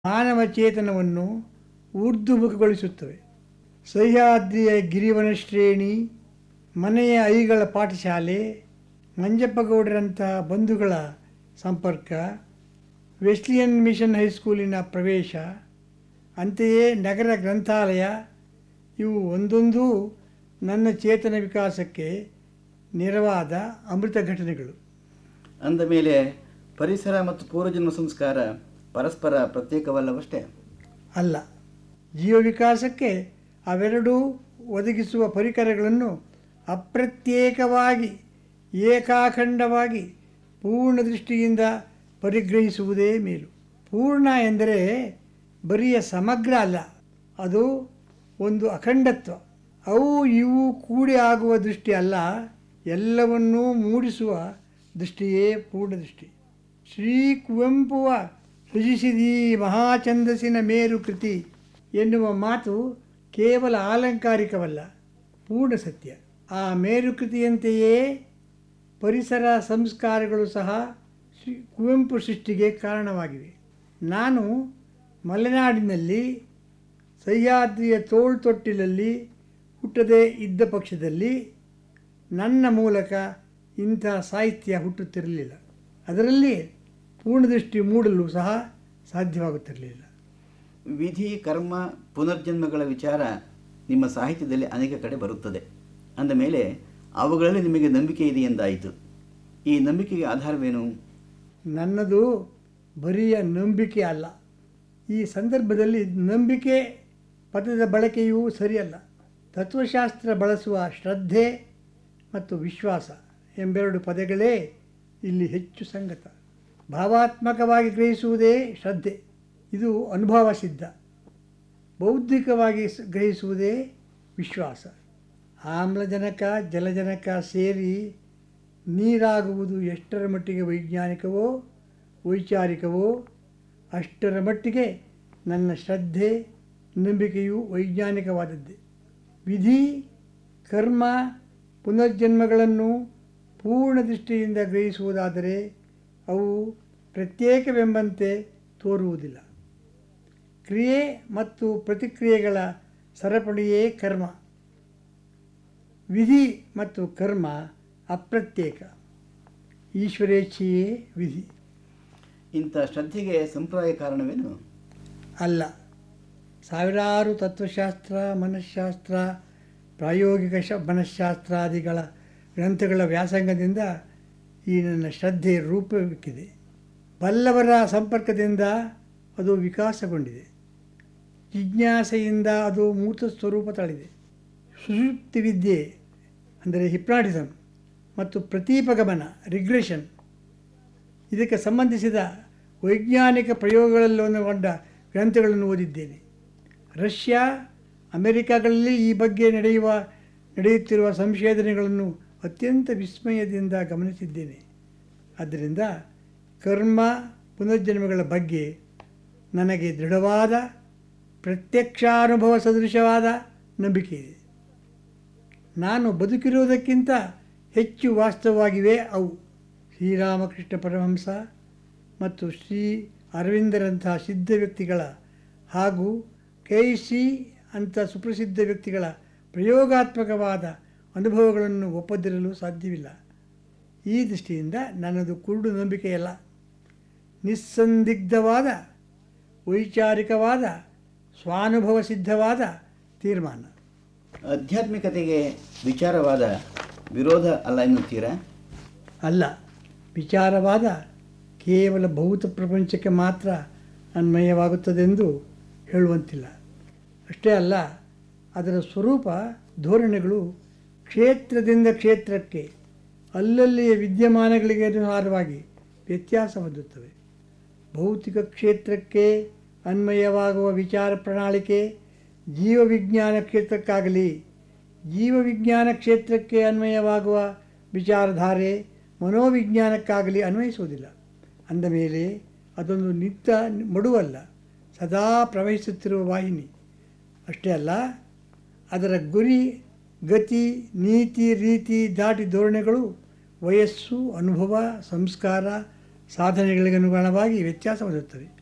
ಮಾನವ ಚೇತನವನ್ನು ಊರ್ಧ್ವಮುಖಗೊಳಿಸುತ್ತವೆ ಸಹ್ಯಾದ್ರಿಯ ಗಿರಿವನ ಶ್ರೇಣಿ ಮನೆಯ ಐಗಳ ಪಾಠಶಾಲೆ ಮಂಜಪ್ಪಗೌಡರಂತಹ ಬಂಧುಗಳ ಸಂಪರ್ಕ ವೆಸ್ಲಿಯನ್ ಮಿಷನ್ ಹೈಸ್ಕೂಲಿನ ಪ್ರವೇಶ ಅಂತೆಯೇ ನಗರ ಗ್ರಂಥಾಲಯ ಇವು ಒಂದೊಂದೂ ನನ್ನ ಚೇತನ ವಿಕಾಸಕ್ಕೆ ನೆರವಾದ ಅಮೃತ ಘಟನೆಗಳು ಅಂದ ಮೇಲೆ ಪರಿಸರ ಮತ್ತು ಪೂರ್ವಜನ್ಮ ಸಂಸ್ಕಾರ ಪರಸ್ಪರ ಪ್ರತ್ಯೇಕವಲ್ಲವಷ್ಟೇ ಅಲ್ಲ ಜೀವ ವಿಕಾಸಕ್ಕೆ ಅವೆರಡೂ ಒದಗಿಸುವ ಪರಿಕರಗಳನ್ನು ಅಪ್ರತ್ಯೇಕವಾಗಿ ಏಕಾಖಂಡವಾಗಿ ಪೂರ್ಣ ದೃಷ್ಟಿಯಿಂದ ಪರಿಗ್ರಹಿಸುವುದೇ ಮೇಲು ಪೂರ್ಣ ಎಂದರೆ ಬರಿಯ ಸಮಗ್ರ ಅಲ್ಲ ಅದು ಒಂದು ಅಖಂಡತ್ವ ಅವು ಇವು ಕೂಡಿ ಆಗುವ ದೃಷ್ಟಿ ಅಲ್ಲ ಎಲ್ಲವನ್ನೂ ಮೂಡಿಸುವ ದೃಷ್ಟಿಯೇ ಪೂರ್ಣ ದೃಷ್ಟಿ ಶ್ರೀ ಕುವೆಂಪುವ ಸೃಜಿಸಿದೀ ಮಹಾಛಂದಸ್ಸಿನ ಮೇರು ಕೃತಿ ಎನ್ನುವ ಮಾತು ಕೇವಲ ಆಲಂಕಾರಿಕವಲ್ಲ ಪೂರ್ಣ ಸತ್ಯ ಆ ಮೇರು ಕೃತಿಯಂತೆಯೇ ಪರಿಸರ ಸಂಸ್ಕಾರಗಳು ಸಹ ಶ್ರೀ ಕುವೆಂಪು ಸೃಷ್ಟಿಗೆ ಕಾರಣವಾಗಿವೆ ನಾನು ಮಲೆನಾಡಿನಲ್ಲಿ ಸಹ್ಯಾದ್ರಿಯ ತೋಳು ತೊಟ್ಟಿಲಲ್ಲಿ ಹುಟ್ಟದೇ ಇದ್ದ ಪಕ್ಷದಲ್ಲಿ ನನ್ನ ಮೂಲಕ ಇಂಥ ಸಾಹಿತ್ಯ ಹುಟ್ಟುತ್ತಿರಲಿಲ್ಲ ಅದರಲ್ಲಿ ಪೂರ್ಣದೃಷ್ಟಿ ಮೂಡಲು ಸಹ ಸಾಧ್ಯವಾಗುತ್ತಿರಲಿಲ್ಲ ವಿಧಿ ಕರ್ಮ ಪುನರ್ಜನ್ಮಗಳ ವಿಚಾರ ನಿಮ್ಮ ಸಾಹಿತ್ಯದಲ್ಲಿ ಅನೇಕ ಕಡೆ ಬರುತ್ತದೆ ಅಂದ ಮೇಲೆ ಅವುಗಳಲ್ಲಿ ನಿಮಗೆ ನಂಬಿಕೆ ಇದೆ ಎಂದಾಯಿತು ಈ ನಂಬಿಕೆಗೆ ಆಧಾರವೇನು ನನ್ನದು ಬರಿಯ ನಂಬಿಕೆ ಅಲ್ಲ ಈ ಸಂದರ್ಭದಲ್ಲಿ ನಂಬಿಕೆ ಪದದ ಬಳಕೆಯೂ ಸರಿಯಲ್ಲ ತತ್ವಶಾಸ್ತ್ರ ಬಳಸುವ ಶ್ರದ್ಧೆ ಮತ್ತು ವಿಶ್ವಾಸ ಎಂಬೆರಡು ಪದಗಳೇ ಇಲ್ಲಿ ಹೆಚ್ಚು ಸಂಗತ ಭಾವಾತ್ಮಕವಾಗಿ ಗ್ರಹಿಸುವುದೇ ಶ್ರದ್ಧೆ ಇದು ಅನುಭವ ಸಿದ್ಧ ಬೌದ್ಧಿಕವಾಗಿ ಸ್- ಗ್ರಹಿಸುವುದೇ ವಿಶ್ವಾಸ ಆಮ್ಲಜನಕ ಜಲಜನಕ ಸೇರಿ ನೀರಾಗುವುದು ಎಷ್ಟರ ಮಟ್ಟಿಗೆ ವೈಜ್ಞಾನಿಕವೋ ವೈಚಾರಿಕವೋ ಅಷ್ಟರ ಮಟ್ಟಿಗೆ ನನ್ನ ಶ್ರದ್ಧೆ ನಂಬಿಕೆಯು ವೈಜ್ಞಾನಿಕವಾದದ್ದೇ ವಿಧಿ ಕರ್ಮ ಪುನರ್ಜನ್ಮಗಳನ್ನು ಪೂರ್ಣ ದೃಷ್ಟಿಯಿಂದ ಗ್ರಹಿಸುವುದಾದರೆ ಅವು ಪ್ರತ್ಯೇಕವೆಂಬಂತೆ ತೋರುವುದಿಲ್ಲ ಕ್ರಿಯೆ ಮತ್ತು ಪ್ರತಿಕ್ರಿಯೆಗಳ ಸರಪಳಿಯೇ ಕರ್ಮ ವಿಧಿ ಮತ್ತು ಕರ್ಮ ಅಪ್ರತ್ಯೇಕ ಈಶ್ವರೇಚ್ಛೆಯೇ ವಿಧಿ ಇಂಥ ಶ್ರದ್ಧೆಗೆ ಸಂಪ್ರಾಯ ಕಾರಣವೇನು ಅಲ್ಲ ಸಾವಿರಾರು ತತ್ವಶಾಸ್ತ್ರ ಮನಃಶಾಸ್ತ್ರ ಪ್ರಾಯೋಗಿಕ ಶ ಮನಃಶಾಸ್ತ್ರಾದಿಗಳ ಗ್ರಂಥಗಳ ವ್ಯಾಸಂಗದಿಂದ ಈ ನನ್ನ ಶ್ರದ್ಧೆ ರೂಪಕ್ಕಿದೆ ಬಲ್ಲವರ ಸಂಪರ್ಕದಿಂದ ಅದು ವಿಕಾಸಗೊಂಡಿದೆ ಜಿಜ್ಞಾಸೆಯಿಂದ ಅದು ಮೂರ್ತ ಸ್ವರೂಪ ತಳೆದಿದೆ ಸುಷುಪ್ತಿ ವಿದ್ಯೆ ಅಂದರೆ ಹಿಪ್ನಾಟಿಸಮ್ ಮತ್ತು ಪ್ರತೀಪಗಮನ ರಿಗ್ರೆಷನ್ ಇದಕ್ಕೆ ಸಂಬಂಧಿಸಿದ ವೈಜ್ಞಾನಿಕ ಪ್ರಯೋಗಗಳನ್ನೊಳಗೊಂಡ ಗ್ರಂಥಗಳನ್ನು ಓದಿದ್ದೇನೆ ರಷ್ಯಾ ಅಮೆರಿಕಾಗಳಲ್ಲಿ ಈ ಬಗ್ಗೆ ನಡೆಯುವ ನಡೆಯುತ್ತಿರುವ ಸಂಶೋಧನೆಗಳನ್ನು ಅತ್ಯಂತ ವಿಸ್ಮಯದಿಂದ ಗಮನಿಸಿದ್ದೇನೆ ಆದ್ದರಿಂದ ಕರ್ಮ ಪುನರ್ಜನ್ಮಗಳ ಬಗ್ಗೆ ನನಗೆ ದೃಢವಾದ ಪ್ರತ್ಯಕ್ಷಾನುಭವ ಸದೃಶವಾದ ನಂಬಿಕೆ ಇದೆ ನಾನು ಬದುಕಿರುವುದಕ್ಕಿಂತ ಹೆಚ್ಚು ವಾಸ್ತವವಾಗಿವೆ ಅವು ಶ್ರೀರಾಮಕೃಷ್ಣ ಪರಮಹಂಸ ಮತ್ತು ಶ್ರೀ ಅರವಿಂದರಂತಹ ಸಿದ್ಧ ವ್ಯಕ್ತಿಗಳ ಹಾಗೂ ಕೆ ಸಿ ಅಂಥ ಸುಪ್ರಸಿದ್ಧ ವ್ಯಕ್ತಿಗಳ ಪ್ರಯೋಗಾತ್ಮಕವಾದ ಅನುಭವಗಳನ್ನು ಒಪ್ಪದಿರಲು ಸಾಧ್ಯವಿಲ್ಲ ಈ ದೃಷ್ಟಿಯಿಂದ ನನ್ನದು ಕುರುಡು ನಂಬಿಕೆಯಲ್ಲ ನಿಸ್ಸಂದಿಗ್ಧವಾದ ವೈಚಾರಿಕವಾದ ಸ್ವಾನುಭವ ಸಿದ್ಧವಾದ ತೀರ್ಮಾನ ಆಧ್ಯಾತ್ಮಿಕತೆಗೆ ವಿಚಾರವಾದ ವಿರೋಧ ಅಲ್ಲ ಎನ್ನುತ್ತೀರಾ ಅಲ್ಲ ವಿಚಾರವಾದ ಕೇವಲ ಭೌತ ಪ್ರಪಂಚಕ್ಕೆ ಮಾತ್ರ ಅನ್ವಯವಾಗುತ್ತದೆಂದು ಹೇಳುವಂತಿಲ್ಲ ಅಷ್ಟೇ ಅಲ್ಲ ಅದರ ಸ್ವರೂಪ ಧೋರಣೆಗಳು ಕ್ಷೇತ್ರದಿಂದ ಕ್ಷೇತ್ರಕ್ಕೆ ಅಲ್ಲಲ್ಲಿಯ ವಿದ್ಯಮಾನಗಳಿಗೆ ಅನುಸಾರವಾಗಿ ವ್ಯತ್ಯಾಸ ಹೊಂದುತ್ತವೆ ಭೌತಿಕ ಕ್ಷೇತ್ರಕ್ಕೆ ಅನ್ವಯವಾಗುವ ವಿಚಾರ ಪ್ರಣಾಳಿಕೆ ಜೀವವಿಜ್ಞಾನ ಕ್ಷೇತ್ರಕ್ಕಾಗಲಿ ಜೀವವಿಜ್ಞಾನ ಕ್ಷೇತ್ರಕ್ಕೆ ಅನ್ವಯವಾಗುವ ವಿಚಾರಧಾರೆ ಮನೋವಿಜ್ಞಾನಕ್ಕಾಗಲಿ ಅನ್ವಯಿಸುವುದಿಲ್ಲ ಅಂದ ಮೇಲೆ ಅದೊಂದು ನಿತ್ಯ ಮಡುವಲ್ಲ ಸದಾ ಪ್ರವಹಿಸುತ್ತಿರುವ ವಾಹಿನಿ ಅಷ್ಟೇ ಅಲ್ಲ ಅದರ ಗುರಿ ಗತಿ ನೀತಿ ರೀತಿ ದಾಟಿ ಧೋರಣೆಗಳು ವಯಸ್ಸು ಅನುಭವ ಸಂಸ್ಕಾರ ಸಾಧನೆಗಳಿಗೆ ಅನುಗುಣವಾಗಿ ವ್ಯತ್ಯಾಸ ಹೊಂದುತ್ತವೆ